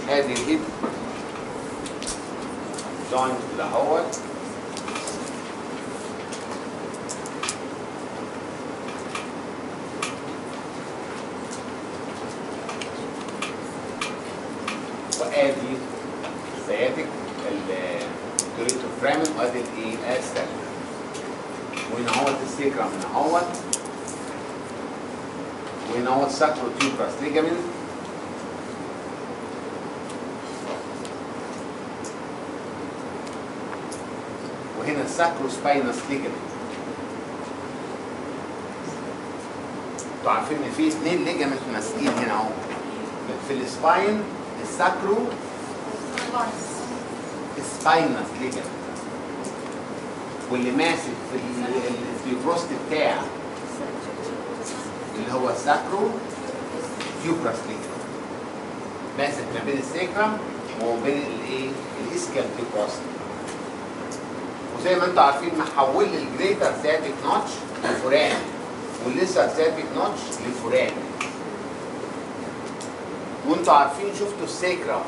ادي الهيب جوينت ده هو وادي سياتيك الكوريتو فرامن وادي الايه السلم وهنا هو السيكرا من اهوت وهنا هو الساكرو تيوبراس ليجامنت وهنا الساكرو سباينس ليجامنت انتوا عارفين ان في اثنين ليجامنت ماسكين هنا اهو في السباين الساكرو سباينس ليجامنت واللي ماسك في الفيبروست بتاع اللي هو الساكرو فيوبراس ليجامنت ماسك ما بين السيكرم وما بين الايه الاسكال فيبروست وزي ما انتم عارفين محول الجريتر ساتيك نوتش لفوران والليسر ساتيك نوتش لفوران وانتوا عارفين شفتوا السيكرم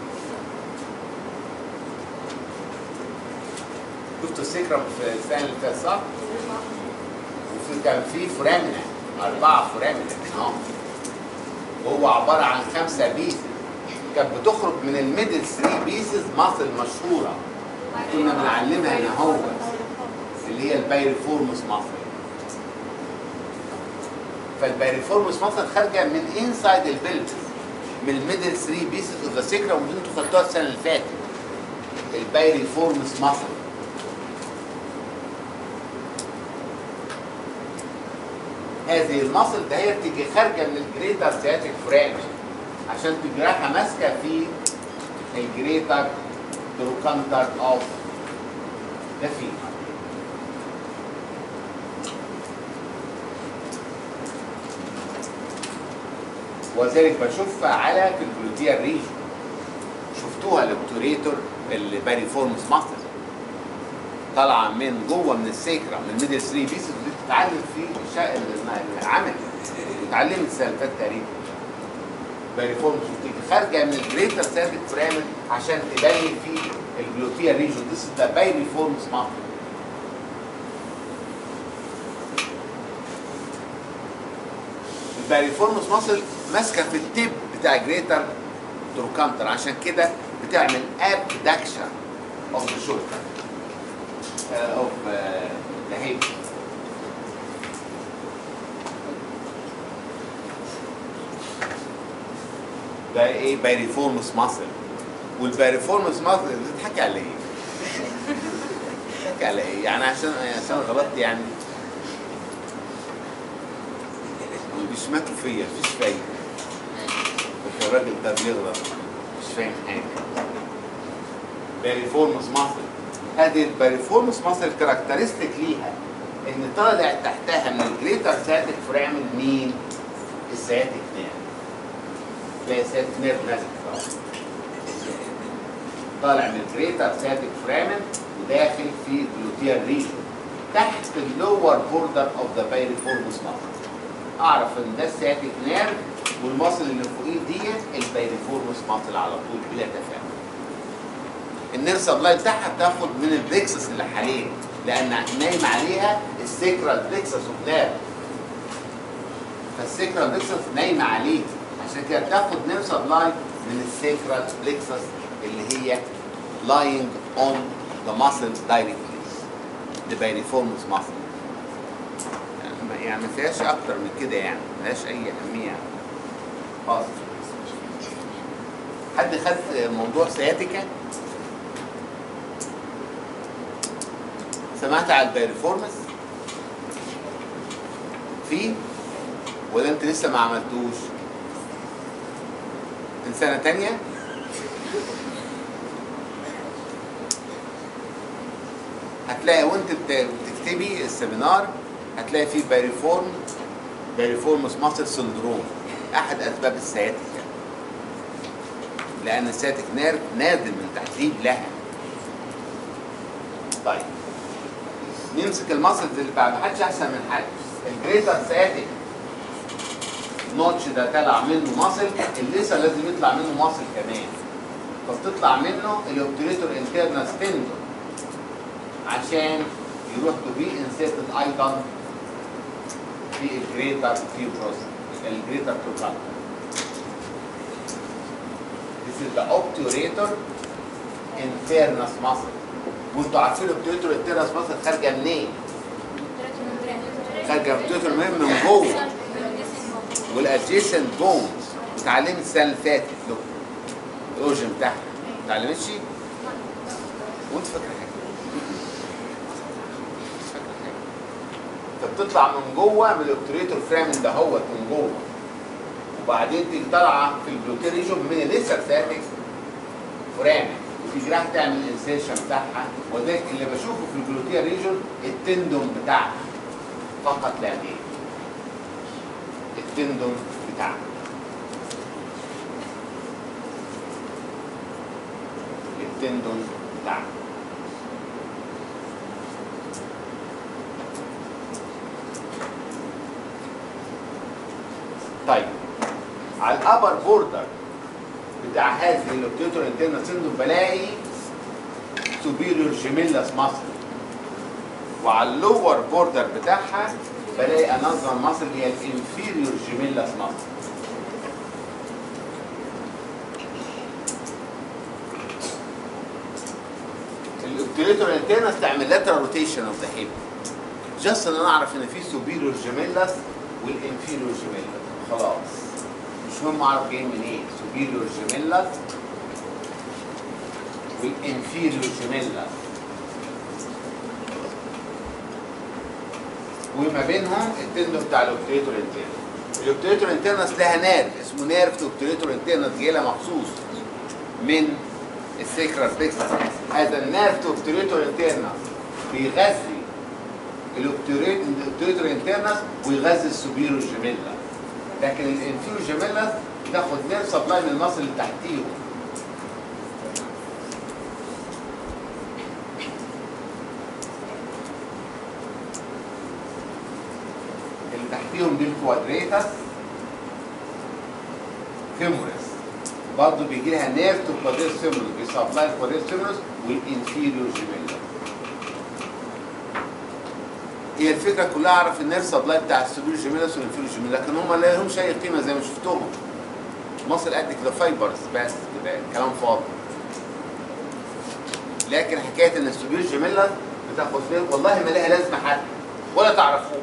شفتوا السيكرم في السنه اللي فاتت صح؟ وفي كان في فرامنا اربعه فرامنا اه وهو عباره عن خمسه بيسز كانت بتخرج من الميدل 3 بيسز مصل مشهوره كنا بنعلمها هنا هو اللي هي البايريفورموس مصل فالبايريفورموس مصل خارجه من انسايد البلفس من الميدل 3 بيسز اوف ذا سيكرا ودي انتوا خدتوها السنه اللي فاتت البايريفورموس مصل هذه المصل ده هي بتيجي خارجه من الجريتر سياتيك فرامل عشان تجراحها ماسكه في الجريتر تروكانتر اوف ذا فيمر وذلك بشوفها على في الجلوتيال ريجن شفتوها الاوبتوريتور الباريفورمس ماستر طالعه من جوه من السيكرا من الميدل 3 بيسز دي بتتعلم في الشا- العمل اتعلمت السنه اللي فاتت تقريبا باريفورمس بتيجي خارجه من الجريتر سيرفيك فرامل عشان تبين في الجلوتيال ريجن دي ده بايريفورمس ماستر الباريفورموس ماسل ماسكه في التيب بتاع جريتر تروكانتر عشان كده بتعمل ابدكشن اوف ذا شولدر اوف ذا هيب ده ايه باريفورموس ماسل والباريفورموس ماسل بتضحكي على ايه؟ بتضحكي على ايه؟ يعني عشان عشان غلطت يعني بيشمتوا فيا مفيش فايدة بس الراجل ده بيغلط مش فاهم حاجة باريفورموس ماسل هذه الباريفورموس ماسل كاركترستيك ليها ان طالع تحتها من الجريتر ساتيك فرامل مين؟ السياتيك نير تلاقي سياتيك نير نازل خالص. طالع من الجريتر ساتيك فرامل وداخل في الجلوتيال ريجن تحت اللور بوردر اوف ذا بايريفورموس ماسل اعرف ان ده السياتيك نيرف والمصل اللي فوقيه ديت البايريفورموس ماسل على طول بلا تفاهم النير سبلاي بتاعها بتاخد من البلكسس اللي حواليه لان نايم عليها السيكرال بلكسس اوف نيرف فالسيكرال بلكسس نايمه عليه عشان كده بتاخد نير سبلاي من السيكرال بلكسس اللي هي lying on the muscle directly the piriformis muscle يعني- يعني ما فيهاش اكتر من كده يعني ما لهاش اي اهميه خالص حد خد موضوع سياتيكا سمعت على البيرفورمس في ولا انت لسه ما عملتوش من سنه تانية هتلاقي وانت بت- بتكتبي السيمينار هتلاقي فيه باريفورم باريفورموس ماسل سندروم احد اسباب السياتيكا لان السياتيك نيرف نازل من تحديد لها طيب نمسك الماسلز اللي بعد محدش احسن من حد الجريتر سياتيك نوتش ده طلع منه ماسل الليسا لازم يطلع منه ماسل كمان فبتطلع منه الاوبتريتور انترنال ستندون عشان يروح تو بي انسيتد ايضا في الجريتر تيوبروس الجريتر تروكانتر This is the obturator infernus muscle وانتوا عارفين الاوبتريتور انترنس muscle خارجه منين؟ خارجه اوبتريتور من من جوه والادجيسنت بونز اتعلمت السنه اللي فاتت لو الاورجن بتاعها ما اتعلمتش وانت فاكره حاجه مش فاكره حاجه فبتطلع من جوه من الاوبتريتور فرامن ده هو من جوه وبعدين تيجي طالعه في البلوتيريجون من لسه ساتك فرامن وتيجي راح تعمل الانسيشن بتاعها وذلك اللي بشوفه في الجلوتيا ريجون التندون بتاعها فقط لا غير التندون بتاعها التندون بتاعها طيب على الابر بوردر بتاع هذه الاوبتيتور انترنال سيندروم بلاقي سوبيريور جيميلاس ماسل وعلى اللور بوردر بتاعها بلاقي انظر ماسل هي الانفيريور جيميلاس ماسل الاوبتيتور انترنال تعمل لاترال روتيشن اوف ذا هيب جاست ان انا اعرف ان في سوبيريور جيميلاس والانفيريور جيميلاس خلاص مش مهم اعرف جاي من ايه سوبيريور جيميلاس والانفيريور جيميلاس وما بينهم التندو بتاع الاوبتريتور انترنس الاوبتريتور انترنس لها نيرف اسمه نيرف اوبتريتور انترنس جاي لها مخصوص من السيكرال بيكسس هذا النيرف اوبتريتور انترنس بيغذي الاوبتريتور انترنس ويغذي السوبيريور جيميلاس لكن الانفيريور جيميلاس تاخد نيرف سبلاي من المصل اللي تحتيهم اللي تحتيهم دي الكوادريتس فيمورس برضه بيجي لها نيرف تو كوادريتس فيمورس بيسبلاي الكوادريتس فيمورس والانفيريور جيميلاس هي الفكره كلها اعرف النيرف سبلاي بتاع السوبر جيميلاس والانفيريور جيميلاس لكن هم لا لهمش اي قيمه زي ما شفتهم مصر قد كده فايبرز بس كده كلام فاضي لكن حكايه ان السوبر جيميلاس بتاخد فين والله ما لها لازمه حتى ولا تعرفوه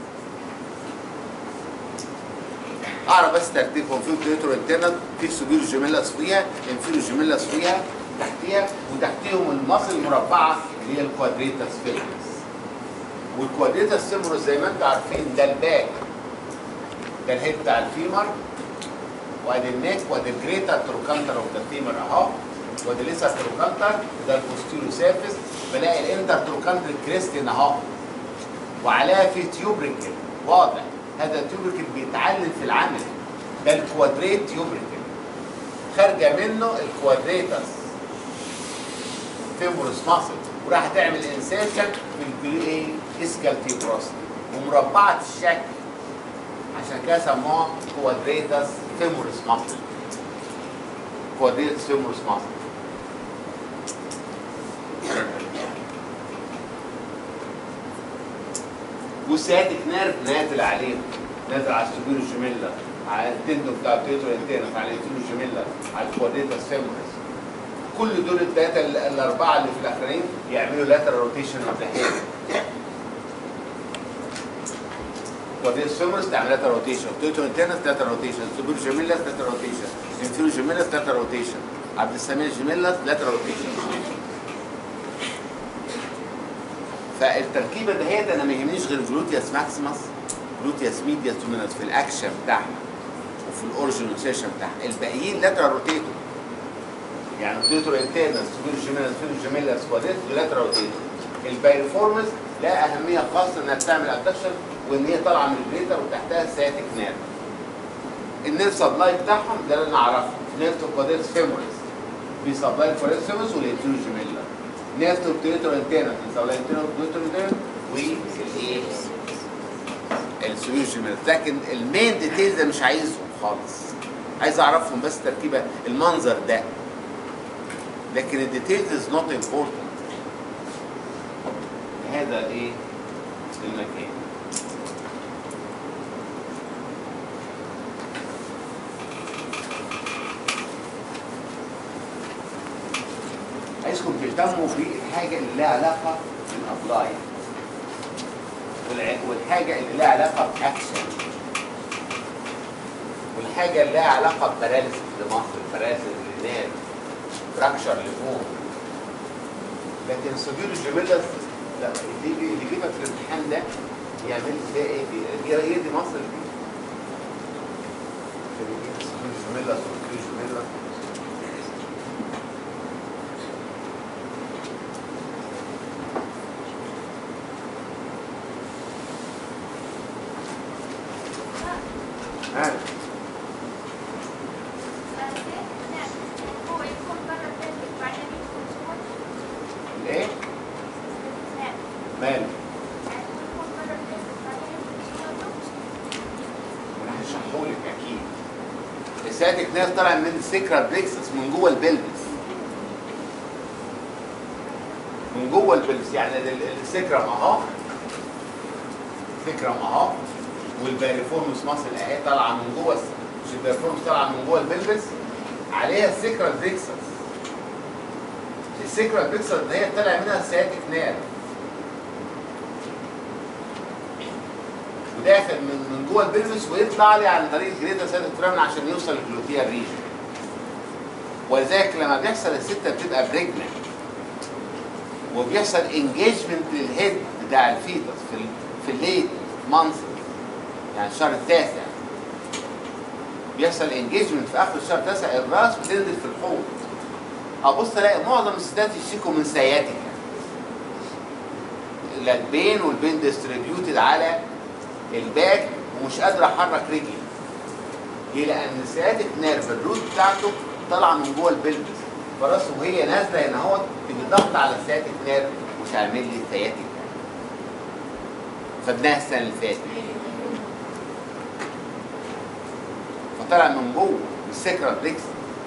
اعرف بس ترتيبهم في اوبتريتور انترنال في سوبر جيميلاس فيها انفيريور جيميلاس فيها تحتيها وتحتيهم المصل المربعه اللي هي الكوادريتاس فيلمس والكوادريتا سيمورس زي ما انتم عارفين ده الباك ده الهيد بتاع الفيمر وادي النيك وادي الجريتا تروكانتر اوف ذا فيمر اهو وادي لسه تروكانتر ده البوستيرو سيرفيس بلاقي الانتر تروكانتر كريستين اهو وعليها في تيوبريكل واضح هذا التيوبريكل بيتعلم في العمل ده الكوادريت تيوبريكل خارجه منه الكوادريتاس فيمورس ماسل وراح تعمل انسيشن في الايه اسكال تيبروست ومربعه الشكل عشان كده سموها كوادريتاس فيمورس ماسل كوادريتاس فيمورس ماسل وساتك نيرف نازل عليه نازل على السوبيرو جيميلا على التندو بتاع التيترو انتيرنس على الانتيرو جيميلا على الكوادريتاس فيمورس كل دول الثلاثه ال- الاربعه اللي في الاخرين يعملوا لاترال روتيشن اوف ذا هيد كوادريتاس فيمورس تعمل لاترال روتيشن تيترو انتيرنس لاترال روتيشن سوبيرو جيميلا لاترال روتيشن انتيرو جيميلا لاترال روتيشن عبد السميع جيميلا لاترال روتيشن فالتركيبه دهيت انا ما يهمنيش غير جلوتياس ماكسيمس جلوتياس ميدياس دومينس في الاكشن بتاعها وفي الاورجنايزيشن بتاعها الباقيين لاترال روتيتور يعني روتيتور انترنال سوبر جيمينال سوبر جيمينال سكواديت ولاترال روتيتور البايرفورمنس لا اهميه خاصه انها بتعمل ادكشن وان هي طالعه من الجريتر وتحتها ساتيك نيرف النيرف سبلاي بتاعهم ده اللي انا اعرفه نيرف كواديت فيموريس بيسبلاي الكواديت فيموريس والانتيرو جيمينال نيرف اوبتريتور انترنال بيسبلاي الانتيرو اوبتريتور انترنال والايه السوبر جيمينال لكن المين ديتيلز ده مش عايزهم خالص عايز اعرفهم بس تركيبه المنظر ده لكن الديتيل از نوت امبورتنت هذا ايه المكان عايزكم تهتموا بالحاجه اللي لها علاقه بالابلاي والع- والحاجه اللي لها علاقه باكشن والحاجه اللي لها علاقه بباراليسيس لمصر باراليسيس للناس فراكشر لفوق لكن صدور الجميلة لا اللي يجي- اللي يجيبك في الامتحان ده يعمل فيها ايه دي هي هي دي مصر دي اللي يجيب صدور الجميلة صدور الجميلة ها الايه ماله وانا هشرحه لك اكيد السياتيك ناس طالع من السكرة بليكسس من جوه البلبس من جوه البلبس يعني ال- ال- السكرة اهو سكرة اهو والباريفورموس ماسل اهي طالعه من جوه الس- مش الباريفورموس طالعه من جوه البلبس عليها السكرة بليكسس السكرة بليكسس اللي هي طالع منها السياتيك نيرف وداخل من من جوه البلفس ويطلع لي عن طريق الجريدا سيرفيس فرامن عشان يوصل للجلوتيا ريجن ولذلك لما بيحصل الستة بتبقى بريجننت وبيحصل انجيجمنت للهيد بتاع الفيتس في ال في الليت مانث يعني الشهر التاسع بيحصل انجيجمنت في اخر الشهر التاسع الراس بتنزل في الحوض ابص الاقي معظم الستات يشتكوا من سياتيكا البين والبين ديستريبيوتد على الباك ومش قادر احرك رجلي ليه لان السياتيك نيرف الروت بتاعته طالعه من جوه البلبس فراسه وهي نازله هنا اهوت بتضغط على السياتيك نيرف وتعمل لي سياتيك خدناها السنه اللي فاتت فطلع من جوه من السكرة بليكس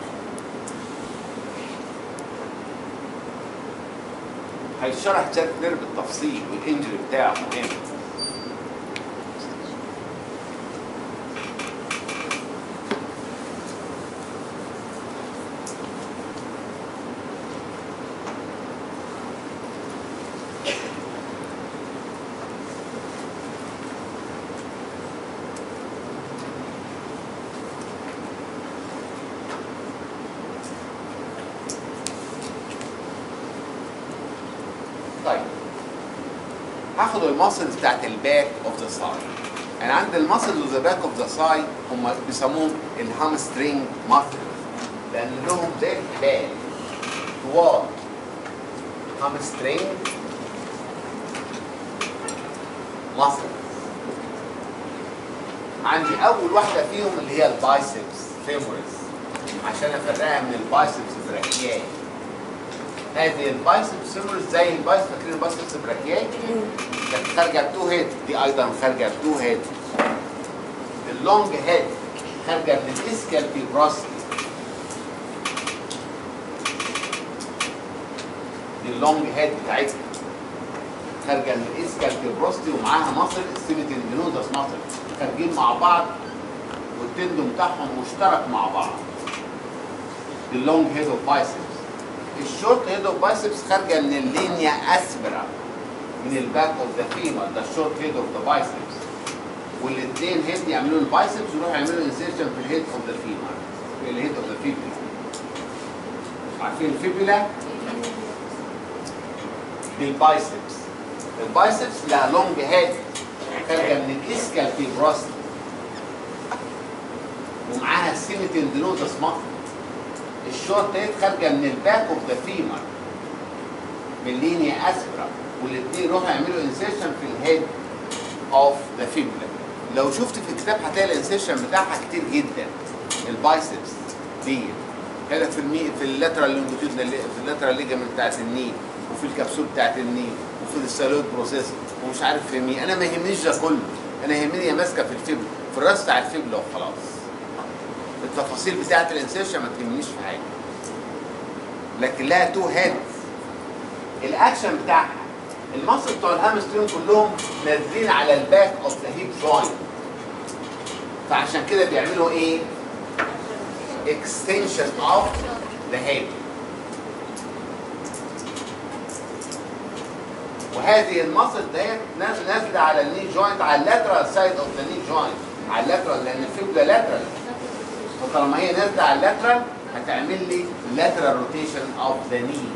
هيشرح تشارك نيرف بالتفصيل والانجري بتاعه مهم طيب هاخد الماسلز بتاعت الباك اوف ذا ساي انا عندي الماسلز اوف ذا باك اوف ذا ساي هم بيسموهم الهامسترينج ماسلز لان لهم زي الحبال طوال هامسترينج ماسل عندي اول واحده فيهم اللي هي البايسبس فيمورس عشان افرقها من البايسبس براكياي هذه البايسبس فيمورس زي البايسبس فاكرين البايسبس براكياي كانت خارجه بتو هيد دي ايضا خارجه بتو هيد اللونج هيد خارجه من الاسكال بروستي دي اللونج هيد بتاعتها خارجه من الاسكال بروستي ومعاها مصل السيميتندينوزس مصل خارجين مع بعض والتندو بتاعهم مشترك مع بعض دي اللونج هيد اوف بايسبس الشورت هيد اوف بايسبس خارجه من اللينيا اسبرا من الباك اوف ذا فيمر ده الشورت هيد اوف ذا بايسبس والاثنين هيد يعملوا البايسبس ويروحوا يعملوا انسيرشن في الهيد اوف ذا فيمر في الهيد اوف ذا فيبula عارفين الفيبula دي البايسبس البايسبس لها لونج هيد خارجه من الاسكال فيبروست ومعاها السيميتندينوزس ماسل الشورت هيد خارجه من الباك اوف ذا فيمر من لينيا اسبرا والاثنين يروحوا يعملوا انسيشن في الهيد اوف ذا فيبولا لو شفت في الكتاب هتلاقي الانسيشن بتاعها كتير جدا البايسبس دي هنا في المي في اللاترال لونجيتيود في اللاترال ليجامنت بتاعت الني وفي الكبسول بتاعت الني وفي السالوت بروسيس ومش عارف في مين انا ما يهمنيش ده كله انا يهمني هي ماسكه في الفيبولا في الراس بتاع الفيبولا وخلاص التفاصيل بتاعت الانسيشن ما تهمنيش في حاجه لكن لها تو هيد الاكشن بتاعها المصل بتوع الهامسترين كلهم نازلين على الباك اوف ذا هيب جوينت فعشان كده بيعملوا ايه؟ extension of the hip وهذه المصل ديت ناز- نازله على الني جوينت على اللاترال سايد اوف ذا ني جوينت على اللاترال لان الفيبلا لاترال فطالما هي نازله على اللاترال هتعمل لي lateral rotation of the knee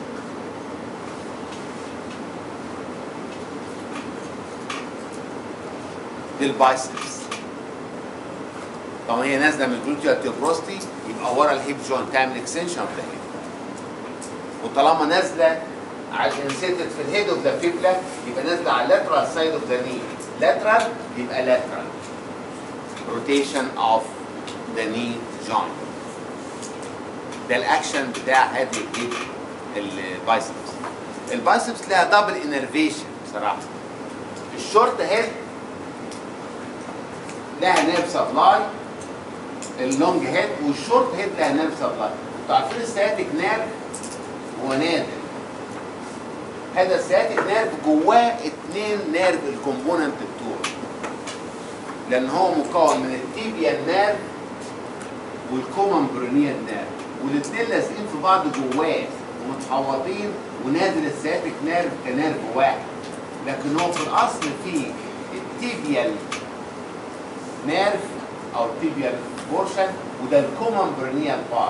دي البايسبس طبعا هي نازله من الجلوتيال تيوبروستي يبقى ورا الهيب جوينت تعمل اكستنشن اوف ذا هيب وطالما نازله على انسيتد في الهيد اوف ذا فيبلا يبقى نازله على اللاترال سايد اوف ذا ني لاترال يبقى لاترال روتيشن اوف ذا ني جوينت ده الاكشن بتاع هذه الايه البايسبس البايسبس لها دبل انرفيشن بصراحه الشورت هيد لها نيرف سبلاي اللونج هيد والشورت هيد لها نيرف سبلاي انتوا عارفين السياتيك نيرف هو نادر هذا السياتيك نيرف جواه اتنين نيرف الكومبوننت بتوعه لان هو مكون من التيبيا نيرف والكومن برونيال نيرف والاثنين لازقين في بعض جواه ومتحوطين ونازل السياتيك نيرف كنيرف واحد لكن هو في الاصل فيه التيبيال نيرف او تيبيال بورشن وده الكومن برونيال بارت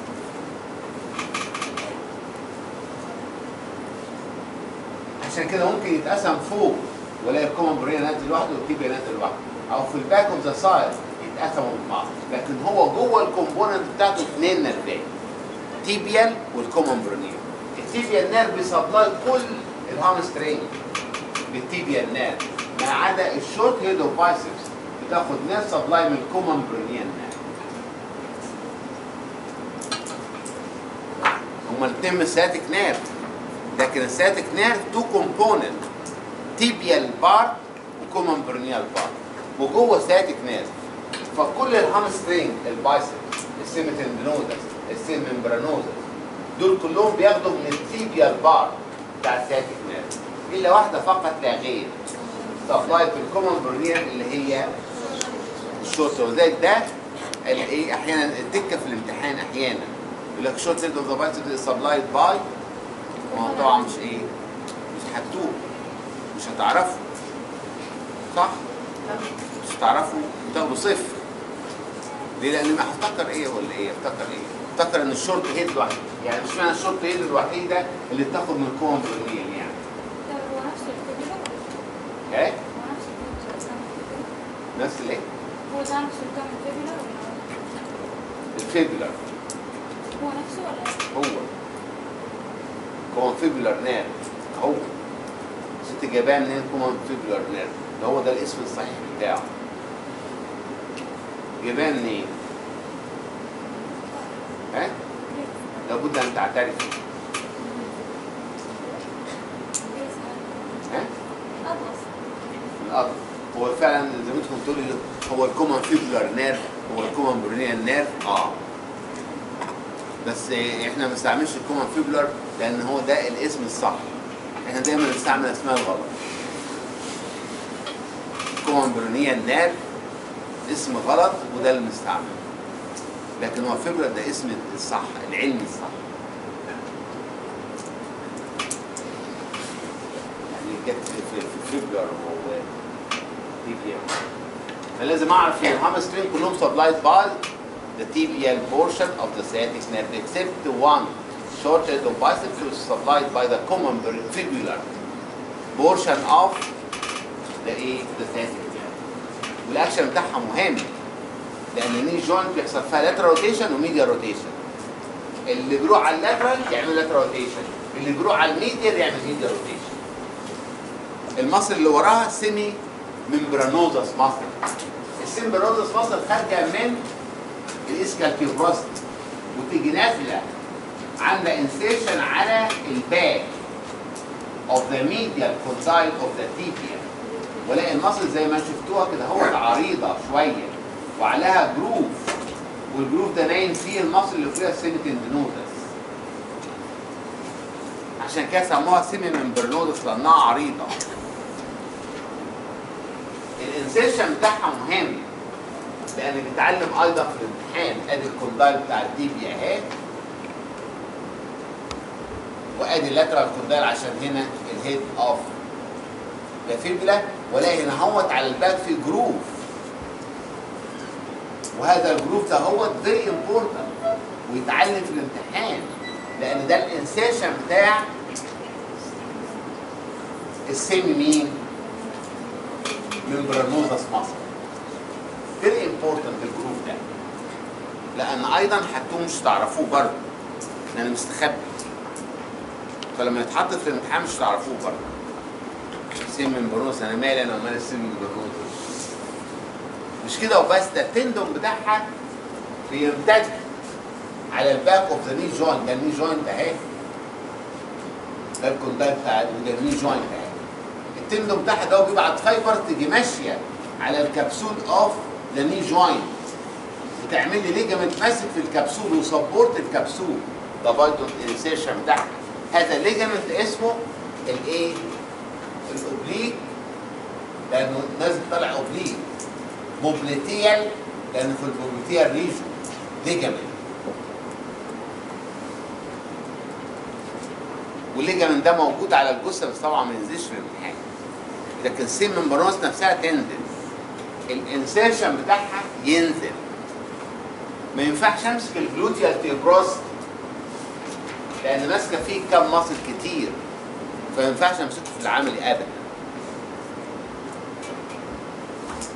عشان كده ممكن يتقسم فوق ولا الكومن برونيال نازل لوحده والتيبيا نازل لوحده او في الباك اوف ذا سايد يتقسموا من بعض لكن هو جوه الكومبوننت بتاعته اثنين نيرفين تيبيال والكومن برونيال التيبيال نيرف بيسبلاي كل الهامسترينج بالتيبيال نيرف ما عدا الشورت هيد اوف بايسبس بتاخد نيرف سبلاي من الكومن برونيال نيرف هما الاثنين من الساتيك نيرف لكن الساتيك نيرف تو كومبوننت تيبيال بارت وكومن برونيال بارت وجوه ساتيك نيرف فكل الهامسترينج البايسبس السيمتندنوزس السيممبرانوزس دول كلهم بياخدوا من التيبيال بارت بتاع الساتيك نيرف الا واحده فقط لا غير سبلاي في الكومن برونيال اللي هي الشورت وذلك ده الايه احيانا الدكه في الامتحان احيانا يقول لك شورت هيد اوف ذا بايسبس سبلايد باي ما هو طبعا مش ايه مش هتوه مش هتعرفوا صح؟ مش هتعرفوا تاخدوا صفر ليه؟ لان ما هفتكر ايه ولا ايه؟ افتكر ايه؟ افتكر ان الشورت هيد لوحده يعني مش معنى الشورت هيد الوحيده اللي بتاخد من الكومن برونيال يعني هو نفس الفيديو ايه؟ هو نفس الفيديو نفس الايه؟ هو ده نفس الكام الفيديو ولا الفيبولار هو نفسه ولا هو كومن فيبولار نيرف هو ست جايباه منين كومن فيبولار نيرف ده هو ده الاسم الصحيح بتاعه جايباه منين؟ ها؟ لابد ان تعترف ها؟ أبص من الارض هو فعلا زي ما انتم بتقولوا هو الكومن فيبولار نيرف هو الكومن برونيال نيرف اه بس احنا ما بنستعملش الكومن فيبولار لان هو ده الاسم الصح احنا دايما بنستعمل اسماء الغلط كومن برونيال نيرف اسم غلط وده اللي بنستعمله لكن هو فيبولار ده اسم الصح العلمي الصح يعني جت في في الفيبولار هو TPM فلازم اعرف ان الهامسترين كلهم supplied by the TPL portion of the sciatic nerve except one short head of biceps which is supplied by the common fibular portion of the ايه the sciatic nerve والاكشن بتاعها مهم لان الني جوينت بيحصل فيها lateral rotation وميديال rotation اللي بيروح على اللاترال يعمل lateral rotation اللي بيروح على الميديال يعمل ميديال rotation المصل اللي وراها سيمي ممبرانوزس مصل السيمبرانوزس مصل خارجه من الاسكالكيوبراست وتيجي نازله عامله انسيشن على الباك of the medial condyle of the tibia ولاقي المصل زي ما شفتوها كده هو عريضه شويه وعليها جروف والجروف ده نايم فيه المصل اللي فيها السيمتندنوزس عشان كده سموها سيمي ممبرنودس لانها عريضه الانسيشن بتاعها مهم لان بيتعلم ايضا في الامتحان ادي الكوندايل بتاع الدي بي اهي وادي اللاترال كوندايل عشان هنا الهيد اوف ده فيبلا ولا هنا هوت على الباك في جروف وهذا الجروف ده هو فيري امبورتنت ويتعلم في الامتحان لان ده الانسيشن بتاع السيمي مين؟ ممبرانوزس مصر فيري امبورتنت الجروب ده لان ايضا حتى مش تعرفوه برضه لان مستخبي فلما يتحط في الامتحان مش تعرفوه برضه سيم ممبرانوز انا مالي انا ومال السيم ممبرانوز مش كده وبس ده التندون بتاعها بيمتد على الباك اوف ذا ني جوينت ده الني جوينت اهي ده الكوندايت بتاع ده الني جوينت اهي التندون بتاعها ده بيبعت فايبر تيجي ماشيه على الكبسول اوف ذا ني جوينت وتعمل لي ليجامنت ماسك في الكبسول وسبورت الكبسول ده برضه الانسيشن بتاعها هذا ليجامنت اسمه الايه؟ الاوبليك لانه نازل طالع اوبليك موبليتيال لانه في البوبليتيال ريجن ليجامنت والليجامنت ده موجود على الجثه بس طبعا ما ينزلش في الامتحان لكن سيم ممبرانس نفسها تنزل الانسيرشن بتاعها ينزل ما ينفعش امسك الجلوتيال تيبروس لان ماسكه فيه كام مصل كتير فما ينفعش امسكه في العملي ابدا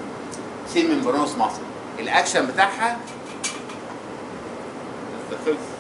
سيم ممبرانس مصل الاكشن بتاعها ده خلص